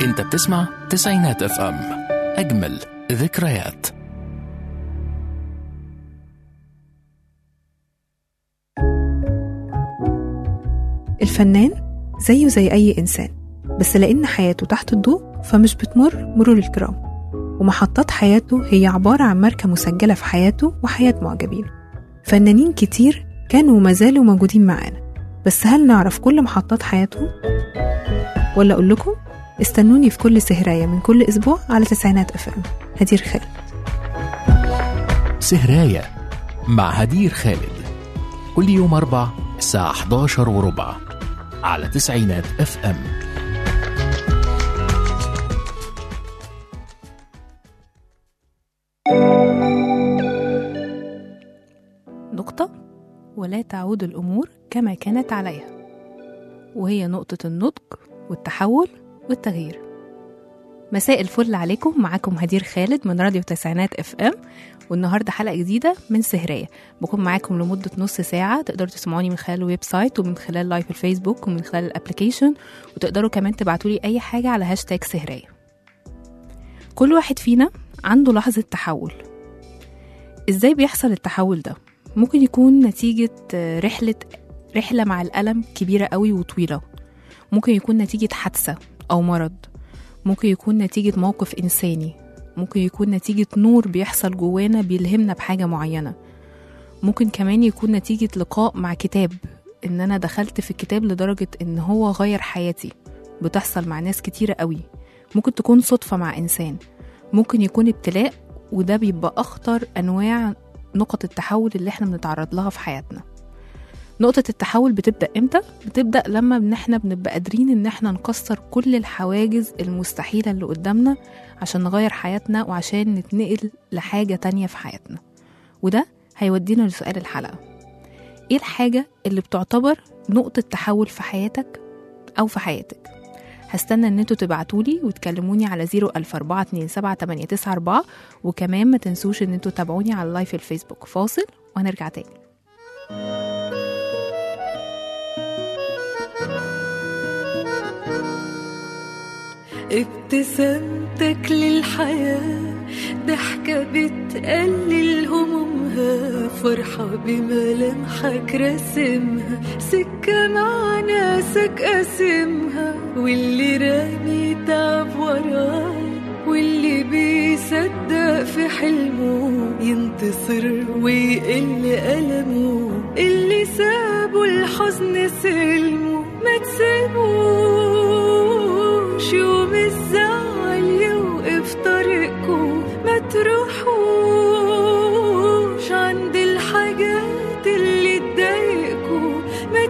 انت بتسمع تسعينات اف ام اجمل ذكريات الفنان زيه زي أي إنسان بس لأن حياته تحت الضوء فمش بتمر مرور الكرام ومحطات حياته هي عبارة عن ماركة مسجلة في حياته وحياة معجبينه فنانين كتير كانوا وما زالوا موجودين معانا بس هل نعرف كل محطات حياتهم؟ ولا أقول لكم استنوني في كل سهراية من كل أسبوع على تسعينات أف أم هدير خالد سهراية مع هدير خالد كل يوم أربع الساعة 11 وربع على تسعينات اف ام نقطة ولا تعود الأمور كما كانت عليها وهي نقطة النضج والتحول والتغيير مساء الفل عليكم معاكم هدير خالد من راديو تسعينات اف ام والنهارده حلقه جديده من سهريه بكون معاكم لمده نص ساعه تقدروا تسمعوني من خلال الويب سايت ومن خلال لايف الفيسبوك ومن خلال الابلكيشن وتقدروا كمان تبعتوا لي اي حاجه على هاشتاج سهريه كل واحد فينا عنده لحظه تحول ازاي بيحصل التحول ده ممكن يكون نتيجه آه، رحله رحله مع الالم كبيره قوي وطويله ممكن يكون نتيجه حادثه او مرض ممكن يكون نتيجة موقف إنساني ممكن يكون نتيجة نور بيحصل جوانا بيلهمنا بحاجة معينة ممكن كمان يكون نتيجة لقاء مع كتاب إن أنا دخلت في الكتاب لدرجة إن هو غير حياتي بتحصل مع ناس كتيرة قوي ممكن تكون صدفة مع إنسان ممكن يكون ابتلاء وده بيبقى أخطر أنواع نقط التحول اللي احنا بنتعرض لها في حياتنا نقطة التحول بتبدأ امتى؟ بتبدأ لما ان احنا بنبقى قادرين ان احنا نكسر كل الحواجز المستحيلة اللي قدامنا عشان نغير حياتنا وعشان نتنقل لحاجة تانية في حياتنا وده هيودينا لسؤال الحلقة ايه الحاجة اللي بتعتبر نقطة تحول في حياتك أو في حياتك؟ هستنى ان انتوا تبعتولي وتكلموني على 004278994 وكمان ما تنسوش ان انتوا تتابعوني على اللايف الفيسبوك فاصل وهنرجع تاني ابتسامتك للحياة ضحكة بتقلل همومها فرحة بملامحك راسمها سكة مع ناسك قاسمها واللي رامي تعب وراه واللي بيصدق في حلمه ينتصر ويقل ألمه اللي سابوا الحزن سلمه ما تسيبوش يوم الزعل يوقف طريقكم ما تروحوش عند الحاجات اللي تضايقكم ما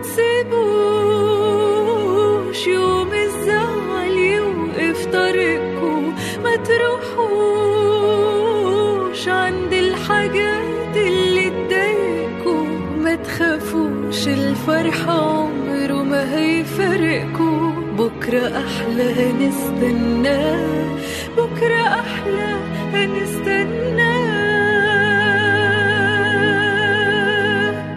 تسيبوش يوم الزعل يوقف طريقكم ما تروحوش عند الحاجات اللي تضايقكم ما تخافوش الفرحة عمره ما هيفارقكم بكرة أحلى هنستناه بكرة أحلى هنستناه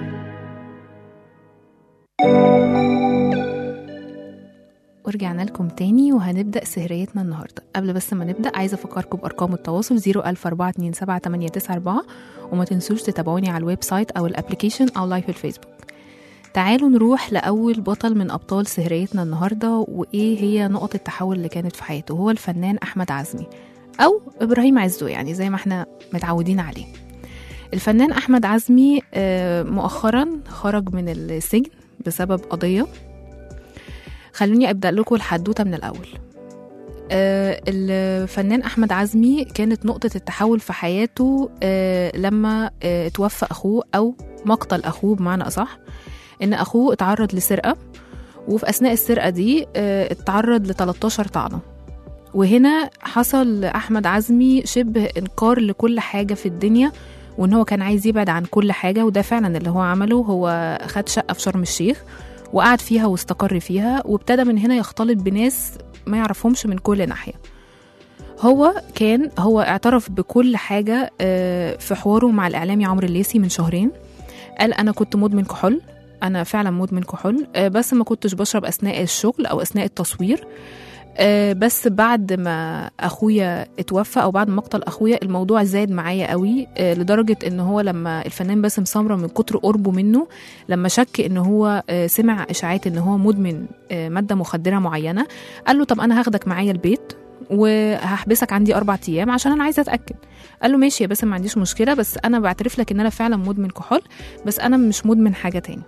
ورجعنا لكم تاني وهنبدأ سهريتنا النهاردة قبل بس ما نبدأ عايزة أفكركم بأرقام التواصل 004278994 وما تنسوش تتابعوني على الويب سايت أو الابليكيشن أو لايف الفيسبوك تعالوا نروح لأول بطل من أبطال سهريتنا النهاردة وإيه هي نقط التحول اللي كانت في حياته هو الفنان أحمد عزمي أو إبراهيم عزو يعني زي ما احنا متعودين عليه الفنان أحمد عزمي آه، مؤخرا خرج من السجن بسبب قضية خلوني ابدا لكم الحدوته من الاول آه، الفنان احمد عزمي كانت نقطه التحول في حياته آه، لما آه، توفى اخوه او مقتل اخوه بمعنى اصح ان اخوه اتعرض لسرقه وفي اثناء السرقه دي آه، اتعرض ل 13 طعنه وهنا حصل لاحمد عزمي شبه انكار لكل حاجه في الدنيا وان هو كان عايز يبعد عن كل حاجه وده فعلا اللي هو عمله هو خد شقه في شرم الشيخ وقعد فيها واستقر فيها وابتدى من هنا يختلط بناس ما يعرفهمش من كل ناحية هو كان هو اعترف بكل حاجة آه، في حواره مع الإعلامي عمرو الليثي من شهرين قال أنا كنت مدمن كحول أنا فعلا مدمن كحول آه، بس ما كنتش بشرب أثناء الشغل أو أثناء التصوير آه، بس بعد ما اخويا اتوفى او بعد مقتل اخويا الموضوع زاد معايا قوي آه، لدرجه ان هو لما الفنان باسم سمره من كتر قربه منه لما شك ان هو آه، سمع اشاعات ان هو مدمن آه، ماده مخدره معينه قال له طب انا هاخدك معايا البيت وهحبسك عندي اربع ايام عشان انا عايزه اتاكد قال له ماشي يا باسم ما عنديش مشكله بس انا بعترف لك ان انا فعلا مدمن كحول بس انا مش مدمن حاجه تاني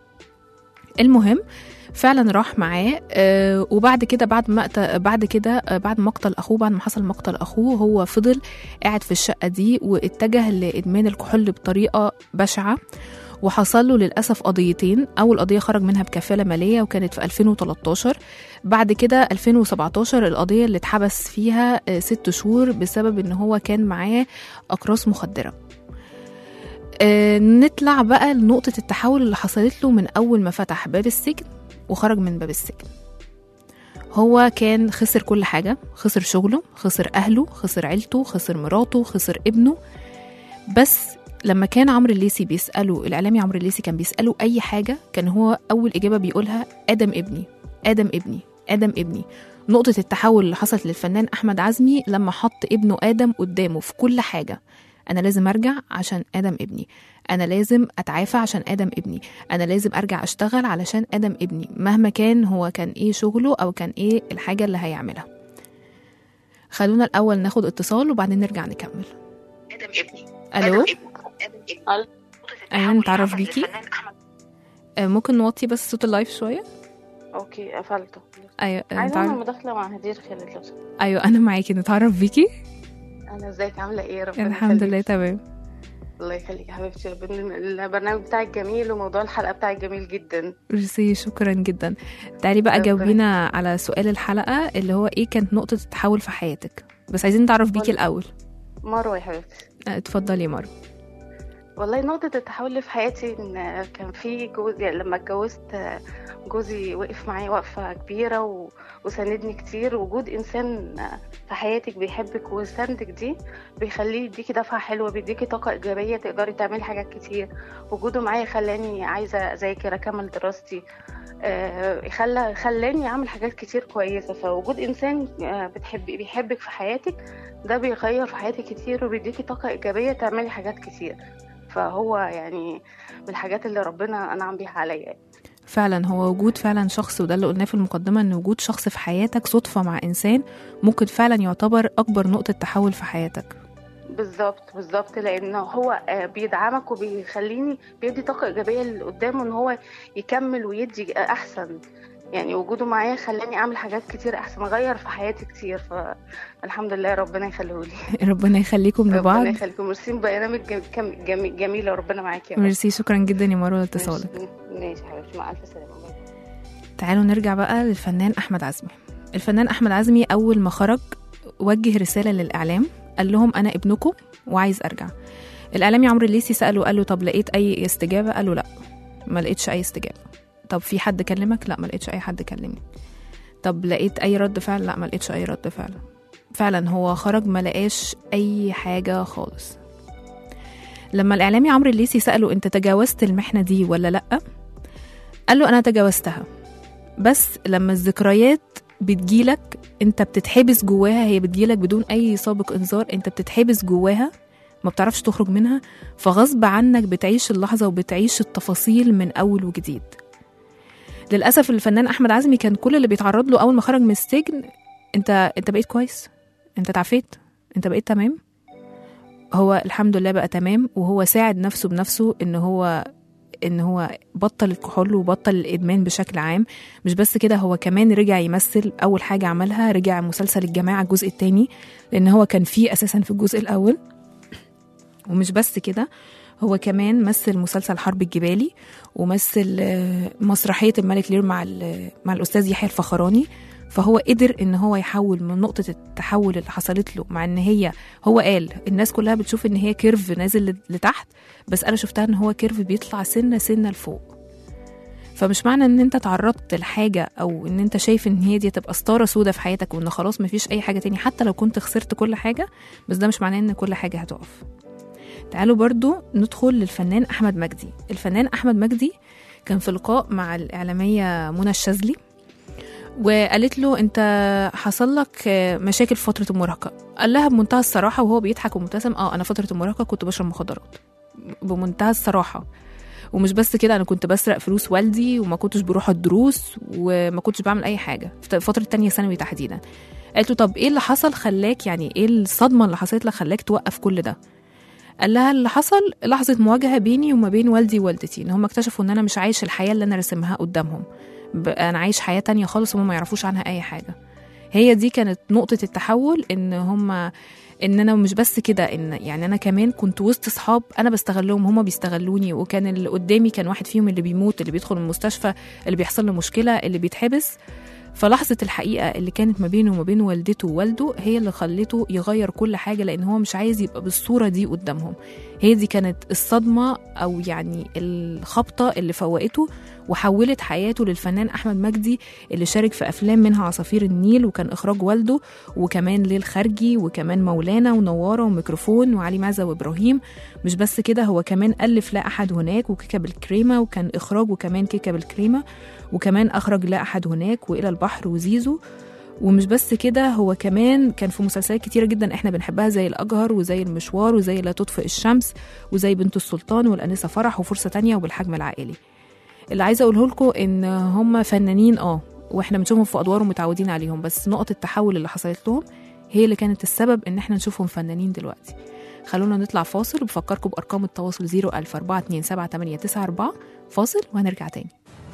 المهم فعلا راح معاه آه وبعد كده بعد ما بعد كده آه بعد مقتل اخوه بعد ما حصل مقتل اخوه هو فضل قاعد في الشقه دي واتجه لادمان الكحول بطريقه بشعه وحصل له للأسف قضيتين أول قضية خرج منها بكفالة مالية وكانت في 2013 بعد كده 2017 القضية اللي اتحبس فيها آه، ست شهور بسبب إن هو كان معاه أقراص مخدرة آه، نطلع بقى لنقطة التحول اللي حصلت له من أول ما فتح باب السجن وخرج من باب السجن هو كان خسر كل حاجة خسر شغله خسر أهله خسر عيلته خسر مراته خسر ابنه بس لما كان عمرو الليسي بيسأله الإعلامي عمرو الليسي كان بيسأله أي حاجة كان هو أول إجابة بيقولها آدم ابني آدم ابني آدم ابني نقطة التحول اللي حصلت للفنان أحمد عزمي لما حط ابنه آدم قدامه في كل حاجة أنا لازم أرجع عشان آدم ابني أنا لازم أتعافى عشان آدم ابني أنا لازم أرجع أشتغل علشان آدم ابني مهما كان هو كان إيه شغله أو كان إيه الحاجة اللي هيعملها خلونا الأول ناخد اتصال وبعدين نرجع نكمل ادم ابني ألو ادم ابني أيوة نتعرف بيكي آه، ممكن نوطي بس صوت اللايف شوية اوكي قفلته أيوة آه، عايزه اعمل نتعرف مداخله مع هدير خالد لو سمحت. أيوة أنا معاكي نتعرف بيكي انا ازيك عامله ايه ربنا الحمد يخليك. لله تمام الله يخليك يا حبيبتي ربنا- البرنامج بتاعك جميل وموضوع الحلقه بتاعك جميل جدا ميرسي شكرا جدا تعالي بقى ربنا جاوبينا على سؤال الحلقة اللي هو إيه كانت نقطة التحول في حياتك بس عايزين نتعرف بيكي والله. الأول مروه يا حبيبتي آه، اتفضلي يا مروة والله نقطة التحول اللي في حياتي إن كان في جوزي لما اتجوزت جوزي وقف معايا وقفة كبيرة و... وساندني كتير وجود إنسان في حياتك بيحبك ويساندك دي بيخليه يديكي دفعة حلوة بيديكي طاقة إيجابية تقدري تعملي حاجات كتير وجوده معايا خلاني عايزة أذاكر أكمل دراستي آه، خلى خلاني أعمل حاجات كتير كويسة فوجود إنسان آه، بتحب بيحبك في حياتك ده بيغير في حياتك كتير وبيديكي طاقة إيجابية تعملي حاجات كتير فهو يعني من الحاجات اللي ربنا أنعم بيها عليا فعلا هو وجود فعلا شخص وده اللي قلناه في المقدمة ان وجود شخص في حياتك صدفة مع انسان ممكن فعلا يعتبر اكبر نقطة تحول في حياتك بالظبط بالظبط لأن هو آه، بيدعمك وبيخليني بيدي طاقة إيجابية اللي قدامه إن هو يكمل ويدي أحسن يعني وجوده معايا خلاني أعمل حاجات كتير أحسن غير في حياتي كتير فالحمد لله ربنا يخليهولي ربنا يخليكم ربنا لبعض يخليكم ميرسي برنامج جم- جم- جميل وربنا معاكي يا رب. ميرسي شكرا جدا يا مروة لاتصالك ماشي ماشي يا حبيبتي مع ألف سلامة باي. تعالوا نرجع بقى للفنان احمد عزمي الفنان احمد عزمي اول ما خرج وجه رساله للاعلام قال لهم انا ابنكم وعايز ارجع الاعلامي عمرو الليثي ساله قال له طب لقيت اي استجابه قال له لا ما لقيتش اي استجابه طب في حد كلمك لا ما لقيتش اي حد كلمني طب لقيت اي رد فعل لا ما لقيتش اي رد فعل فعلا هو خرج ما لقاش اي حاجه خالص لما الاعلامي عمرو الليثي ساله انت تجاوزت المحنه دي ولا لا قال له انا تجاوزتها بس لما الذكريات بتجيلك انت بتتحبس جواها هي بتجيلك بدون اي سابق انذار انت بتتحبس جواها ما بتعرفش تخرج منها فغصب عنك بتعيش اللحظة وبتعيش التفاصيل من أول وجديد للأسف الفنان أحمد عزمي كان كل اللي بيتعرض له أول ما خرج من السجن أنت أنت بقيت كويس أنت تعافيت أنت بقيت تمام هو الحمد لله بقى تمام وهو ساعد نفسه بنفسه إن هو ان هو بطل الكحول وبطل الادمان بشكل عام مش بس كده هو كمان رجع يمثل اول حاجه عملها رجع مسلسل الجماعه الجزء الثاني لان هو كان فيه اساسا في الجزء الاول ومش بس كده هو كمان مثل مسلسل حرب الجبالي ومثل آه، مسرحيه الملك لير مع ال- مع الاستاذ يحيى الفخراني فهو قدر ان هو يحول من نقطه التحول اللي حصلت له مع ان هي هو قال الناس كلها بتشوف ان هي كيرف نازل لتحت بس انا شفتها ان هو كيرف بيطلع سنه سنه لفوق فمش معنى ان انت تعرضت لحاجه او ان انت شايف ان هي دي تبقى ستاره سودة في حياتك وان خلاص مفيش اي حاجه تاني حتى لو كنت خسرت كل حاجه بس ده مش معناه ان كل حاجه هتقف تعالوا برضو ندخل للفنان احمد مجدي الفنان احمد مجدي كان في لقاء مع الاعلاميه منى الشاذلي وقالت له انت حصل لك آه، مشاكل في فتره المراهقه قال لها بمنتهى الصراحه وهو بيضحك ومبتسم اه انا فتره المراهقه كنت بشرب مخدرات بمنتهى الصراحه ومش بس كده انا كنت بسرق فلوس والدي وما كنتش بروح الدروس وما كنتش بعمل اي حاجه في فتره تانية ثانوي تحديدا قالت له طب ايه اللي حصل خلاك يعني ايه الصدمه اللي حصلت لك خلاك توقف كل ده قال لها اللي حصل لحظه مواجهه بيني وما بين والدي ووالدتي ان هم اكتشفوا ان انا مش عايش الحياه اللي انا رسمها قدامهم ب- انا عايش حياه تانية خالص وهم ما يعرفوش عنها اي حاجه هي دي كانت نقطه التحول ان هم ان انا مش بس كده ان يعني انا كمان كنت وسط صحاب انا بستغلهم هما بيستغلوني وكان اللي قدامي كان واحد فيهم اللي بيموت اللي بيدخل المستشفى اللي بيحصل له مشكله اللي بيتحبس فلحظة الحقيقة اللي كانت ما بينه وما بين والدته ووالده هي اللي خلته يغير كل حاجة لأن هو مش عايز يبقى بالصورة دي قدامهم هي دي كانت الصدمة أو يعني الخبطة اللي فوقته وحولت حياته للفنان أحمد مجدي اللي شارك في أفلام منها عصافير النيل وكان إخراج والده وكمان ليل خارجي وكمان مولانا ونوارة وميكروفون وعلي معزة وإبراهيم مش بس كده هو كمان ألف لا أحد هناك وكيكة بالكريمة وكان إخراج وكمان كيكة بالكريمة وكمان أخرج لا أحد هناك وإلى البحر وزيزو ومش بس كده هو كمان كان في مسلسلات كتيرة جدا احنا بنحبها زي الأجهر وزي المشوار وزي لا تطفئ الشمس وزي بنت السلطان والأنسة فرح وفرصة تانية وبالحجم العائلي اللي عايزة أقوله لكم إن هم فنانين اه واحنا بنشوفهم في أدوار ومتعودين عليهم بس نقط التحول اللي حصلت لهم هي اللي كانت السبب إن احنا نشوفهم فنانين دلوقتي خلونا نطلع فاصل وبفكركم بأرقام التواصل 004278994 فاصل وهنرجع تاني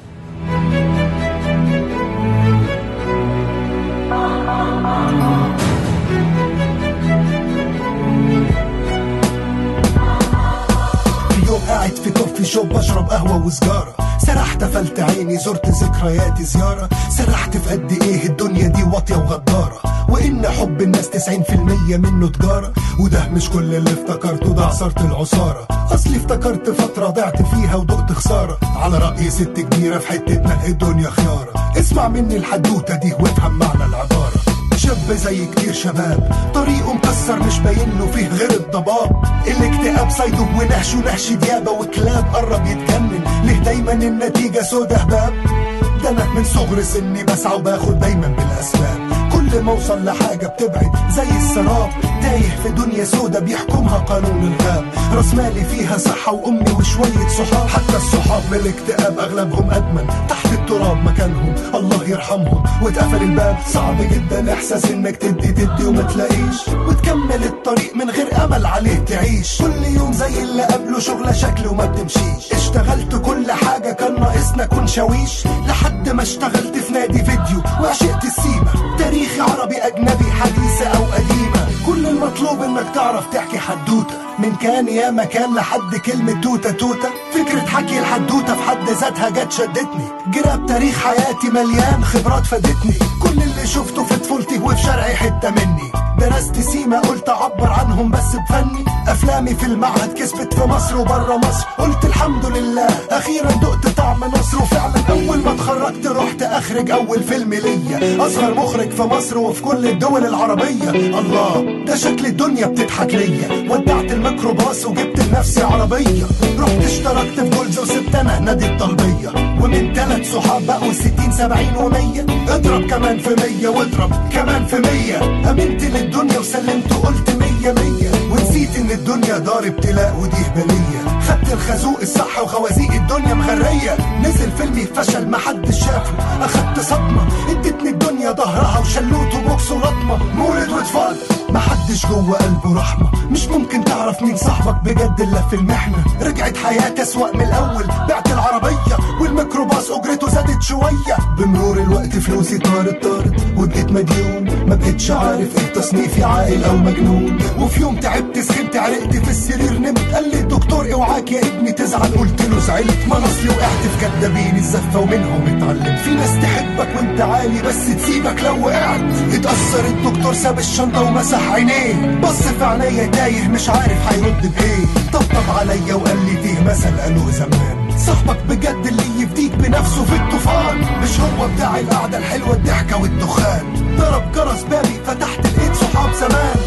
في يوم قاعد في كوفي شوب بشرب قهوة وسجارة سرحت قفلت عيني زرت ذكرياتي زيارة سرحت في قد ايه الدنيا دي واطية وغدارة وان حب الناس 90% منه تجارة وده مش كل اللي افتكرته ده عصرت العصارة اصلي افتكرت فترة ضعت فيها ودقت خسارة على رأي ست كبيرة في حتتنا الدنيا خيارة اسمع مني الحدوتة دي وافهم معنى العبارة شاب زي كتير شباب طريقه مكسر مش باين له فيه غير الضباب الاكتئاب صيده ونهشه نهش ديابة وكلاب قرب يتجنن ليه دايما النتيجة سودا هباب ده انا من صغر سني بسعى وباخد دايما بالاسباب كل ما اوصل لحاجة بتبعد زي السراب تايه في دنيا سودا بيحكمها قانون الغاب راس مالي فيها صحة وامي وشوية صحاب حتى الصحاب من الاكتئاب اغلبهم ادمن تحت التراب مكانهم الله يرحمهم واتقفل الباب صعب جدا احساس انك تدي تدي وما تلاقيش وتكمل الطريق من غير امل عليه تعيش كل يوم زي اللي قبله شغلة شكل وما بتمشيش اشتغلت كل حاجة كان ناقصنا كون شاويش لحد ما اشتغلت في نادي فيديو وعشقت السيما تاريخي عربي اجنبي حديثة او قديمة كل المطلوب انك تعرف تحكي حدوتة من كان يا مكان لحد كلمة توتة توتة فكرة حكي الحدوتة في حد ذاتها جت شدتني جراب تاريخ حياتي مليان خبرات فادتني كل اللي شفته في طفولتي وفي شرعي حتة مني درست سيما قلت اعبر عنهم بس بفني افلامي في المعهد كسبت في مصر وبره مصر قلت الحمد لله اخيرا دقت طعم نصر وفعلا اول ما اتخرجت رحت اخرج اول فيلم ليا اصغر مخرج في مصر وفي كل الدول العربيه الله ده شكل الدنيا بتضحك ليا ودعت الميكروباص وجبت لنفسي عربيه رحت اشتركت في جولز وسبت انا نادي الطلبيه ومن ثلاث صحاب بقوا 60 70 و100 اضرب كمان في 100 واضرب كمان في 100 امنت للدنيا وسلمت وقلت 100 100 ونسيت ان الدنيا دار ابتلاء ودي هبليه خدت الخازوق الصح وخوازيق الدنيا مغريه نزل فيلمي فشل محدش شافه اخدت صدمه ادتني الدنيا ظهرها وشلوت وبوكس ولطمه مولد واتفضل محدش جوه قلبه رحمه مش ممكن تعرف مين صاحبك بجد الا في المحنه رجعت حياتي اسوأ من الاول بعت العربيه والميكروباص اجرته زادت شويه بمرور الوقت فلوسي طارت طارت وبقيت مديون ما بقتش عارف ايه تصنيفي عاقل او مجنون وفي يوم تعبت سخنت عرقت في السرير نمت قال لي الدكتور اوعاك يا ابني تزعل قلت له زعلت ما أنا اصلي وقعت في كدابين الزفه ومنهم اتعلم في ناس تحبك وانت عالي بس تسيبك لو وقعت اتأثر الدكتور ساب الشنطه ومسح عينيه بص في عينيا تايه مش عارف هيرد بايه طبطب عليا وقال لي فيه مثل قالوه زمان صاحبك بجد اللي يفديك بنفسه في الطوفان مش هو بتاع القعده الحلوه الضحكه والدخان ضرب جرس بابي فتحت لقيت صحاب زمان صحاب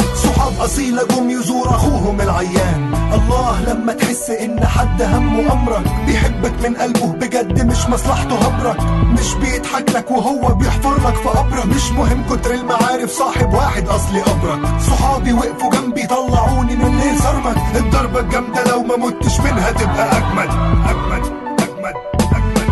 صحاب أصيلة جم يزور أخوهم العيان الله لما تحس إن حد همه أمرك بيحبك من قلبه بجد مش مصلحته هبرك مش بيضحك لك وهو بيحفر لك في قبرك مش مهم كتر المعارف صاحب واحد أصلي أبرك صحابي وقفوا جنبي طلعوني من الليل صرمك الضربة الجامدة لو ما متش منها تبقى أجمد أجمد أجمد أجمد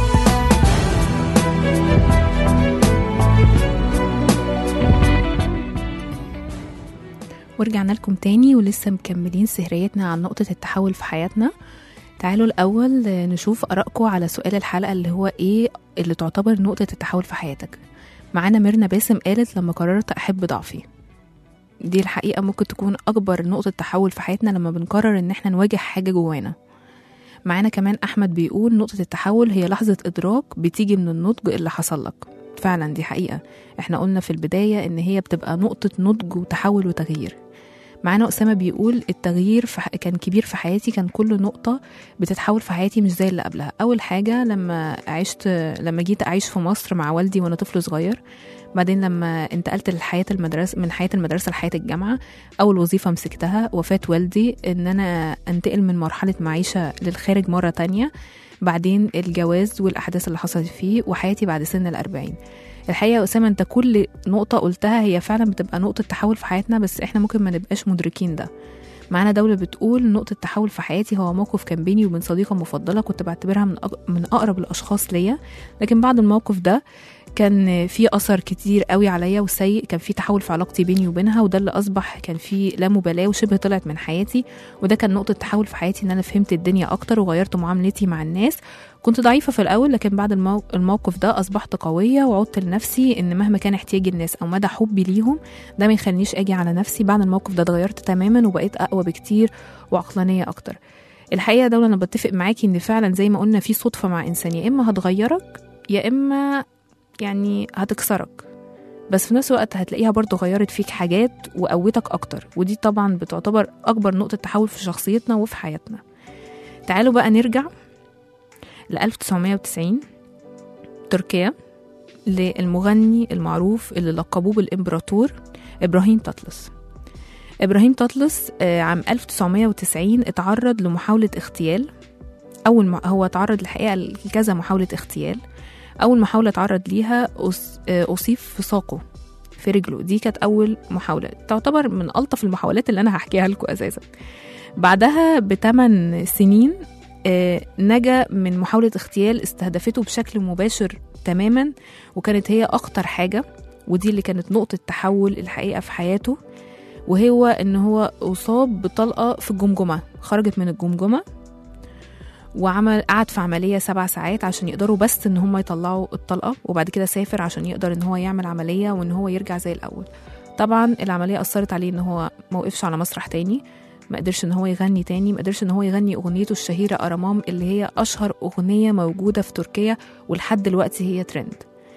ورجعنا لكم تاني ولسه مكملين سهريتنا عن نقطة التحول في حياتنا تعالوا الأول نشوف آرائكم على سؤال الحلقة اللي هو إيه اللي تعتبر نقطة التحول في حياتك معانا ميرنا باسم قالت لما قررت أحب ضعفي دي الحقيقة ممكن تكون أكبر نقطة تحول في حياتنا لما بنقرر إن احنا نواجه حاجة جوانا معانا كمان أحمد بيقول نقطة التحول هي لحظة إدراك بتيجي من النضج اللي حصل لك فعلا دي حقيقة احنا قلنا في البداية إن هي بتبقى نقطة نضج وتحول وتغيير معانا أسامة بيقول التغيير في ح... كان كبير في حياتي كان كل نقطة بتتحول في حياتي مش زي اللي قبلها أول حاجة لما عشت لما جيت أعيش في مصر مع والدي وأنا طفل صغير بعدين لما انتقلت لحياة المدرسة من حياة المدرسة لحياة الجامعة أول وظيفة مسكتها وفاة والدي إن أنا أنتقل من مرحلة معيشة للخارج مرة تانية بعدين الجواز والأحداث اللي حصلت فيه وحياتي بعد سن الأربعين الحقيقة يا أسامة أنت كل نقطة قلتها هي فعلا بتبقى نقطة تحول في حياتنا بس إحنا ممكن ما نبقاش مدركين ده معانا دولة بتقول نقطة تحول في حياتي هو موقف كان بيني وبين صديقة مفضلة كنت بعتبرها من أق... من أقرب الأشخاص ليا لكن بعد الموقف ده كان في أثر كتير قوي عليا وسيء كان في تحول في علاقتي بيني وبينها وده اللي أصبح كان في لا مبالاة وشبه طلعت من حياتي وده كان نقطة تحول في حياتي إن أنا فهمت الدنيا أكتر وغيرت معاملتي مع الناس كنت ضعيفة في الأول لكن بعد المو... الموقف ده أصبحت قوية وعدت لنفسي إن مهما كان احتياج الناس أو مدى حبي ليهم ده ما يخلينيش أجي على نفسي بعد الموقف ده اتغيرت تماما وبقيت أقوى بكتير وعقلانية أكتر الحقيقة يا دولة أنا بتفق معاكي إن فعلا زي ما قلنا في صدفة مع إنسان يا إما هتغيرك يا إما يعني هتكسرك بس في نفس الوقت هتلاقيها برضو غيرت فيك حاجات وقوتك أكتر ودي طبعا بتعتبر أكبر نقطة تحول في شخصيتنا وفي حياتنا تعالوا بقى نرجع ل 1990 تركيا للمغني المعروف اللي لقبوه بالإمبراطور إبراهيم تطلس إبراهيم تطلس آه، عام 1990 اتعرض لمحاولة اغتيال أول ما هو اتعرض الحقيقة لكذا محاولة اغتيال أول محاولة اتعرض ليها أص- آه، أصيب في ساقه في رجله دي كانت أول محاولة تعتبر من ألطف المحاولات اللي أنا هحكيها لكم أساسا بعدها بثمان سنين آه، نجا من محاولة اغتيال استهدفته بشكل مباشر تماما وكانت هي أخطر حاجة ودي اللي كانت نقطة تحول الحقيقة في حياته وهو إن هو أصاب بطلقة في الجمجمة خرجت من الجمجمة وعمل قعد في عملية سبع ساعات عشان يقدروا بس إن هم يطلعوا الطلقة وبعد كده سافر عشان يقدر إن هو يعمل عملية وإن هو يرجع زي الأول طبعا العملية أثرت عليه إن هو ما وقفش على مسرح تاني ما قدرش ان هو يغني تاني ما قدرش ان هو يغني اغنيته الشهيره ارامام اللي هي اشهر اغنيه موجوده في تركيا ولحد دلوقتي هي ترند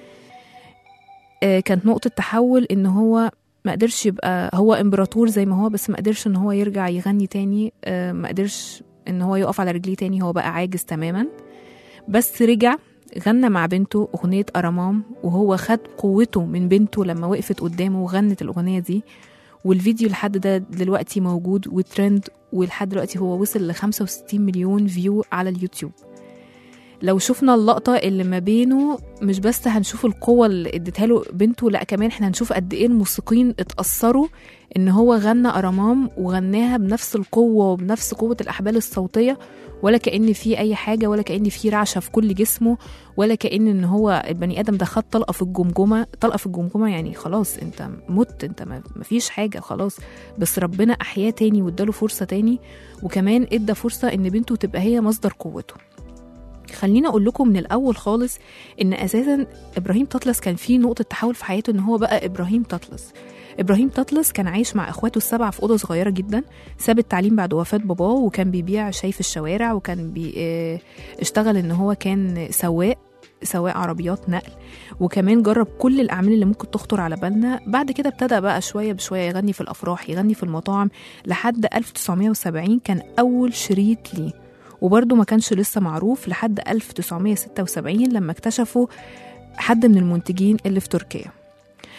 آه، كانت نقطه تحول ان هو ما قدرش يبقى هو امبراطور زي ما هو بس ما قدرش ان هو يرجع يغني تاني آه، ما قدرش ان هو يقف على رجليه تاني هو بقى عاجز تماما بس رجع غنى مع بنته أغنية أرامام وهو خد قوته من بنته لما وقفت قدامه وغنت الأغنية دي والفيديو لحد ده دلوقتي موجود وترند ولحد دلوقتي هو وصل ل 65 مليون فيو على اليوتيوب لو شفنا اللقطة اللي ما بينه مش بس هنشوف القوة اللي اديتها له بنته لا كمان احنا هنشوف قد ايه الموسيقيين اتأثروا ان هو غنى أرامام وغناها بنفس القوة وبنفس قوة الأحبال الصوتية ولا كأن في أي حاجة ولا كأن في رعشة في كل جسمه ولا كأن ان هو البني آدم ده خد طلقة في الجمجمة طلقة في الجمجمة يعني خلاص انت مت انت ما ما فيش حاجة خلاص بس ربنا أحياه تاني واداله فرصة تاني وكمان ادى فرصة ان بنته تبقى هي مصدر قوته خليني اقول لكم من الاول خالص ان اساسا ابراهيم تطلس كان في نقطه تحول في حياته ان هو بقى ابراهيم تطلس ابراهيم تطلس كان عايش مع اخواته السبعه في اوضه صغيره جدا ساب التعليم بعد وفاه باباه وكان بيبيع شاي في الشوارع وكان بي اه اشتغل ان هو كان سواق سواق عربيات نقل وكمان جرب كل الاعمال اللي ممكن تخطر على بالنا بعد كده ابتدى بقى شويه بشويه يغني في الافراح يغني في المطاعم لحد 1970 كان اول شريط ليه وبرضه ما كانش لسه معروف لحد 1976 لما اكتشفوا حد من المنتجين اللي في تركيا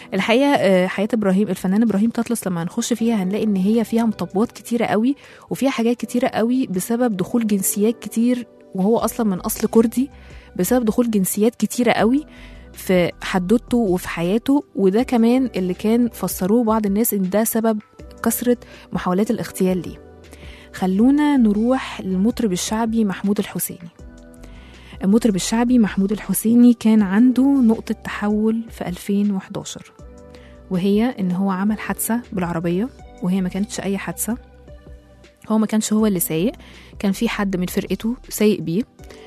الحقيقه آه، حياه ابراهيم الفنان ابراهيم تطلس لما هنخش فيها هنلاقي ان هي فيها مطبات كتيره قوي وفيها حاجات كتيره قوي بسبب دخول جنسيات كتير وهو اصلا من اصل كردي بسبب دخول جنسيات كتيره قوي في حدوته وفي حياته وده كمان اللي كان فسروه بعض الناس ان ده سبب كثره محاولات الاغتيال ليه خلونا نروح للمطرب الشعبي محمود الحسيني المطرب الشعبي محمود الحسيني كان عنده نقطة تحول في 2011 وهي إن هو عمل حادثة بالعربية وهي ما كانتش أي حادثة هو ما كانش هو اللي سايق كان في حد من فرقته سايق بيه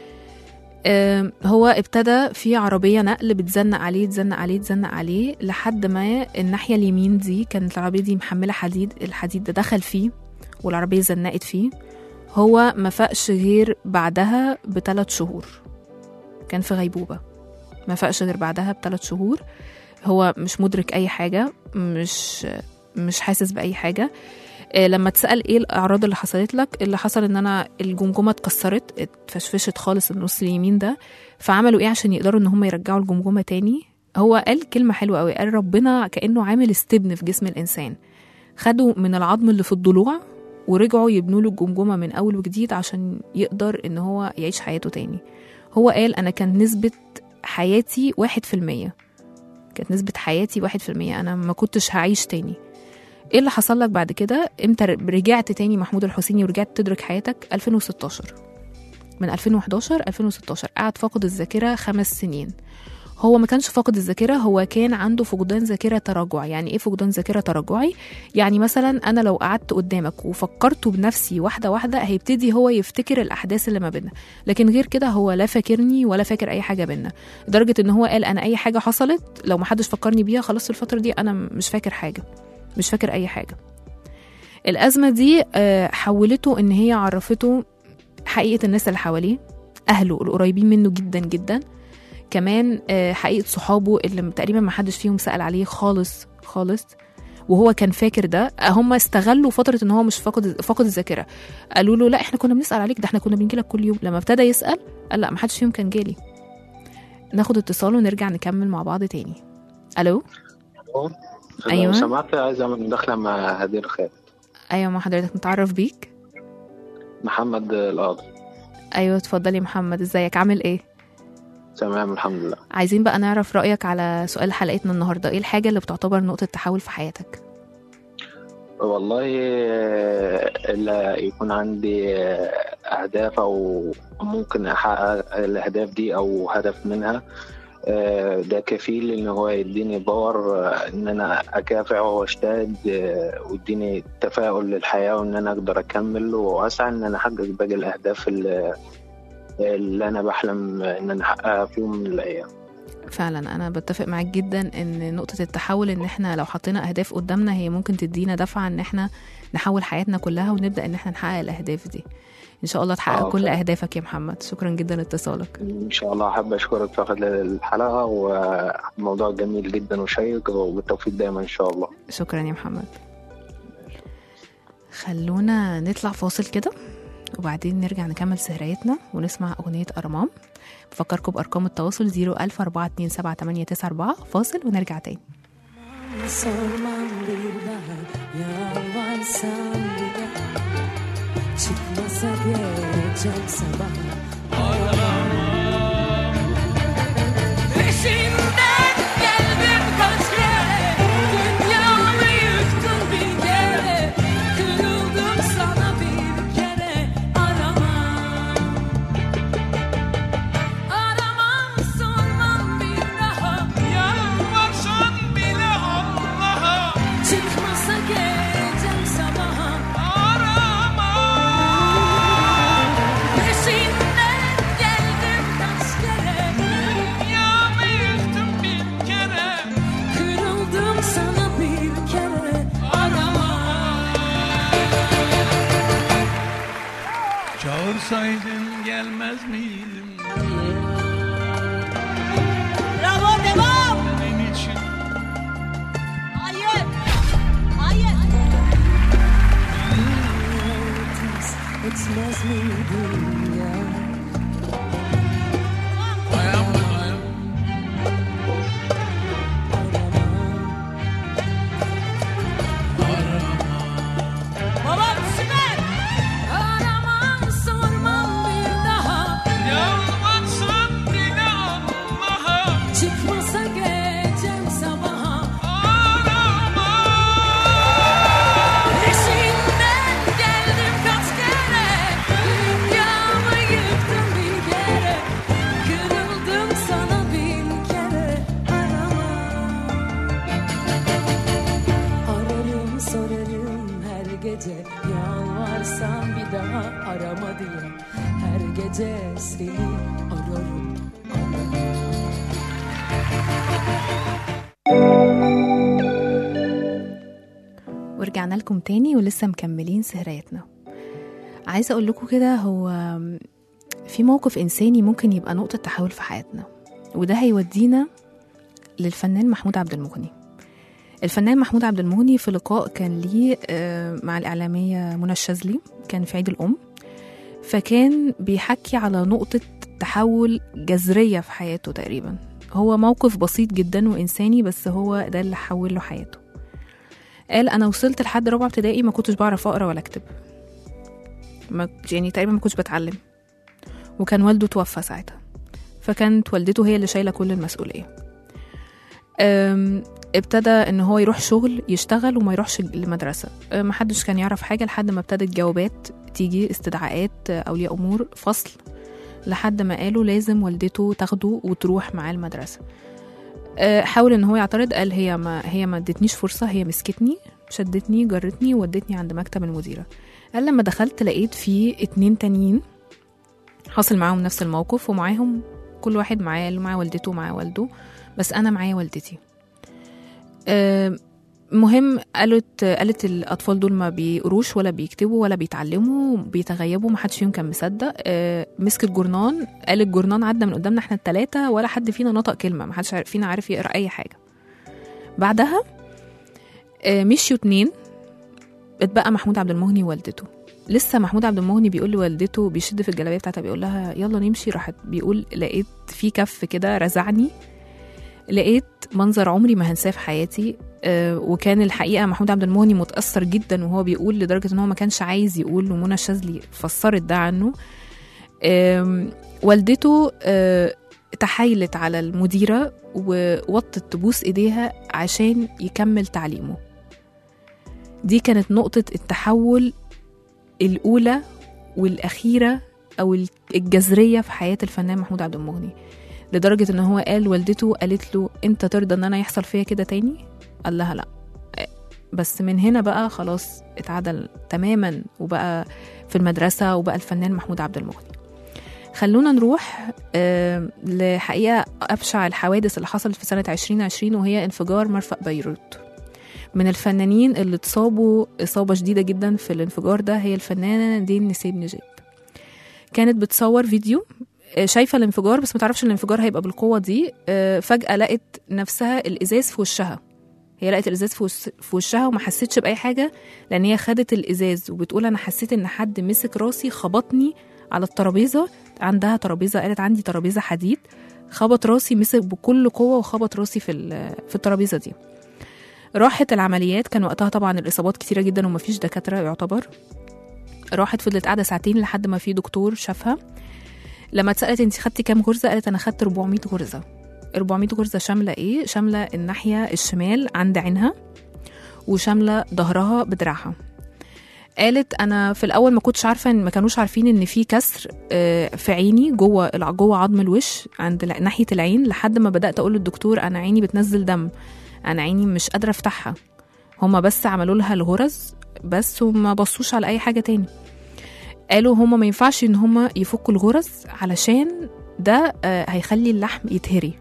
آم، هو ابتدى في عربية نقل بتزنق عليه تزنق عليه تزنق عليه لحد ما الناحية اليمين دي كانت العربية دي محملة حديد الحديد ده دخل فيه والعربية زنقت فيه هو ما فاقش غير بعدها بثلاث شهور كان في غيبوبة ما فاقش غير بعدها بثلاث شهور هو مش مدرك أي حاجة مش مش حاسس بأي حاجة آه، لما اتسأل ايه الأعراض اللي حصلت لك اللي حصل ان انا الجمجمة اتكسرت اتفشفشت خالص النص اليمين ده فعملوا ايه عشان يقدروا ان هم يرجعوا الجمجمة تاني هو قال كلمة حلوة قوي قال ربنا كأنه عامل استبن في جسم الإنسان خدوا من العظم اللي في الضلوع ورجعوا يبنوا له الجمجمة من أول وجديد عشان يقدر إن هو يعيش حياته تاني هو قال أنا كان نسبة حياتي واحد في المية كانت نسبة حياتي واحد في المية أنا ما كنتش هعيش تاني ايه اللي حصل لك بعد كده امتى رجعت تاني محمود الحسيني ورجعت تدرك حياتك 2016 من 2011 2016 قعد فاقد الذاكرة خمس سنين هو ما كانش فاقد الذاكرة هو كان عنده فقدان ذاكرة تراجعي يعني ايه فقدان ذاكرة تراجعي يعني مثلا انا لو قعدت قدامك وفكرته بنفسي واحدة واحدة هيبتدي هو يفتكر الاحداث اللي ما بينا لكن غير كده هو لا فاكرني ولا فاكر اي حاجة بينا لدرجة ان هو قال انا اي حاجة حصلت لو ما حدش فكرني بيها خلاص في الفترة دي انا مش فاكر حاجة مش فاكر اي حاجة الأزمة دي آه، حولته إن هي عرفته حقيقة الناس اللي حواليه أهله القريبين منه جدا جدا كمان آه، حقيقة صحابه اللي تقريبا ما حدش فيهم سأل عليه خالص خالص وهو كان فاكر ده هم استغلوا فترة ان هو مش فاقد فاقد الذاكرة قالوا له لا احنا كنا بنسأل عليك ده احنا كنا بنجي لك كل يوم لما ابتدى يسأل قال لا ما حدش فيهم كان جالي ناخد اتصال ونرجع نكمل مع بعض تاني الو أيوة. لو سمحت عايز اعمل مداخلة مع هدير خالد ايوه مع حضرتك نتعرف بيك محمد القاضي ايوه اتفضل يا محمد ازيك عامل ايه تمام الحمد لله عايزين بقى نعرف رأيك على سؤال حلقتنا النهاردة ايه الحاجة اللي بتعتبر نقطة تحول في حياتك والله آه، إلا يكون عندي آه، أهداف أو ممكن أحقق الأهداف دي أو هدف منها آه، ده كفيل إن هو يديني باور آه، إن أنا أكافح وأجتهد آه، ويديني تفاؤل للحياة وإن أنا أقدر أكمل وأسعى إن أنا أحقق باقي الأهداف اللي اللي أنا بحلم إن أنا أحققها في يوم من الأيام. فعلا انا بتفق معاك جدا ان نقطة التحول ان احنا لو حطينا اهداف قدامنا هي ممكن تدينا دفعة ان احنا نحول حياتنا كلها ونبدأ ان احنا نحقق الاهداف دي ان شاء الله تحقق آه، كل فعلا. اهدافك يا محمد شكرا جدا لاتصالك إن شاء الله أحب أشكرك في خلال الحلقة وموضوع جميل جدا وشيق وبالتوفيق دايما إن شاء الله شكرا يا محمد خلونا نطلع فاصل كده وبعدين نرجع نكمل سهريتنا ونسمع أغنية أرمام بفكركم بأرقام التواصل 010427894 فاصل ونرجع تاني Sormam bir daha yalvarsam bir daha Çıkmasa geleceğim sabah Peşinden geldim kaç kere Dünyamı yıktın bir kere Kırıldım sana bir kere Aramam Aramam sormam bir daha Yalvarsan bile Allah'a Çıkmasa geleceğim sabaha Aramam Peşinden geldim kaç kere Dünyamı yıktım bir kere Kırıldım sana bir kere Aramam Çağırsaydın gelmez miydim Bravo devam senin için Hayır Hayır Etmez miydim ya dayanma dayan adresini ararım ararım ورجعنا لكم تاني ولسه مكملين سهريتنا عايزة أقول لكم كده هو في موقف إنساني ممكن يبقى نقطة تحول في حياتنا وده هيودينا للفنان محمود عبد المغني الفنان محمود عبد المغني في لقاء كان ليه آه، مع الإعلامية منى الشاذلي كان في عيد الأم فكان بيحكي على نقطة تحول جذرية في حياته تقريبا هو موقف بسيط جدا وإنساني بس هو ده اللي حول له حياته قال انا وصلت لحد رابعه ابتدائي ما كنتش بعرف اقرا ولا اكتب ما يعني تقريبا ما كنتش بتعلم وكان والده توفى ساعتها فكانت والدته هي اللي شايله كل المسؤوليه أم، ابتدى ان هو يروح شغل يشتغل وما يروحش المدرسه أه، محدش كان يعرف حاجه لحد ما ابتدت جوابات تيجي استدعاءات أه، اولياء امور فصل لحد ما قالوا لازم والدته تاخده وتروح معاه المدرسه آه، حاول ان هو يعترض قال هي ما هي ما ادتنيش فرصه هي مسكتني شدتني جرتني وودتني عند مكتب المديره قال لما دخلت لقيت في اتنين تانيين حصل معاهم نفس الموقف ومعاهم كل واحد معاه اللي معاه والدته ومعاه والده بس انا معايا والدتي آه، مهم قالت قالت الاطفال دول ما بيقروش ولا بيكتبوا ولا بيتعلموا بيتغيبوا ما حدش فيهم كان مصدق آه، مسك الجورنان قال الجورنان عدى من قدامنا احنا التلاتة ولا حد فينا نطق كلمه ما حدش عارف- فينا عارف يقرا اي حاجه بعدها آه، مشيوا اتنين اتبقى محمود عبد المغني ووالدته لسه محمود عبد المغني بيقول لوالدته بيشد في الجلابيه بتاعتها بيقول لها يلا نمشي راحت بيقول لقيت في كف كده رزعني لقيت منظر عمري ما هنساه في حياتي آه، وكان الحقيقه محمود عبد المغني متاثر جدا وهو بيقول لدرجه ان هو ما كانش عايز يقول ومنى الشاذلي فسرت ده عنه آم، والدته آه، تحايلت على المديره ووطت تبوس ايديها عشان يكمل تعليمه دي كانت نقطه التحول الاولى والاخيره او الجذريه في حياه الفنان محمود عبد المغني لدرجه ان هو قال والدته قالت له انت ترضى ان انا يحصل فيا كده تاني قال لها لا بس من هنا بقى خلاص اتعدل تماما وبقى في المدرسة وبقى الفنان محمود عبد المغني خلونا نروح آه، لحقيقة أبشع الحوادث اللي حصلت في سنة 2020 وهي انفجار مرفأ بيروت من الفنانين اللي اتصابوا إصابة شديدة جدا في الانفجار ده هي الفنانة دين نسيب نجيب كانت بتصور فيديو آه، شايفة الانفجار بس متعرفش الانفجار هيبقى بالقوة دي آه، فجأة لقت نفسها الإزاز في وشها هي لقت الازاز في وش- في وشها وما حسيتش باي حاجه لان هي خدت الازاز وبتقول انا حسيت ان حد مسك راسي خبطني على الترابيزه عندها ترابيزه قالت عندي ترابيزه حديد خبط راسي مسك بكل قوه وخبط راسي في ال- في الترابيزه دي راحت العمليات كان وقتها طبعا الاصابات كتيره جدا ومفيش دكاتره يعتبر راحت فضلت قاعده ساعتين لحد ما في دكتور شافها لما اتسالت انت خدتي كام غرزه قالت انا خدت 400 غرزه 400 غرزة شاملة إيه؟ شاملة الناحية الشمال عند عينها وشاملة ظهرها بدراعها قالت أنا في الأول ما كنتش عارفة إن ما كانوش عارفين إن في كسر آه، في عيني جوه الع- جوه عظم الوش عند الع- ناحية العين لحد ما بدأت أقول للدكتور أنا عيني بتنزل دم أنا عيني مش قادرة أفتحها هما بس عملوا لها الغرز بس وما بصوش على أي حاجة تاني قالوا هما ما ينفعش إن هما يفكوا الغرز علشان ده آه، هيخلي اللحم يتهري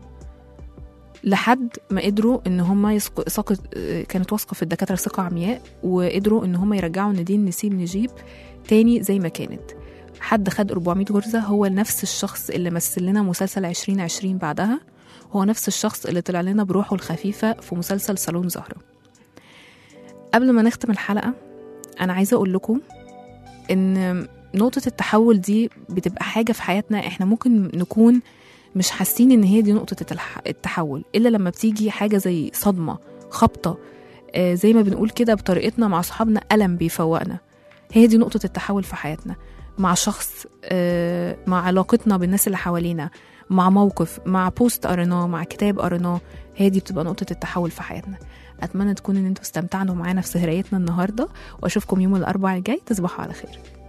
لحد ما قدروا ان هم يسق... سقط كانت واثقه في الدكاتره ثقه عمياء وقدروا ان هم يرجعوا نادين نسيم نجيب تاني زي ما كانت حد خد 400 غرزه هو نفس الشخص اللي مثل لنا مسلسل 2020 بعدها هو نفس الشخص اللي طلع لنا بروحه الخفيفه في مسلسل صالون زهره قبل ما نختم الحلقه انا عايزه اقول لكم ان نقطه التحول دي بتبقى حاجه في حياتنا احنا ممكن نكون مش حاسين ان هي دي نقطه التح- التحول الا لما بتيجي حاجه زي صدمه خبطه آه، زي ما بنقول كده بطريقتنا مع صحابنا ألم بيفوقنا هي دي نقطة التحول في حياتنا مع شخص آه، مع علاقتنا بالناس اللي حوالينا مع موقف مع بوست قريناه مع كتاب قريناه هي دي بتبقى نقطة التحول في حياتنا أتمنى تكون إن انتوا استمتعتوا معانا في سهريتنا النهاردة وأشوفكم يوم الأربعاء الجاي تصبحوا على خير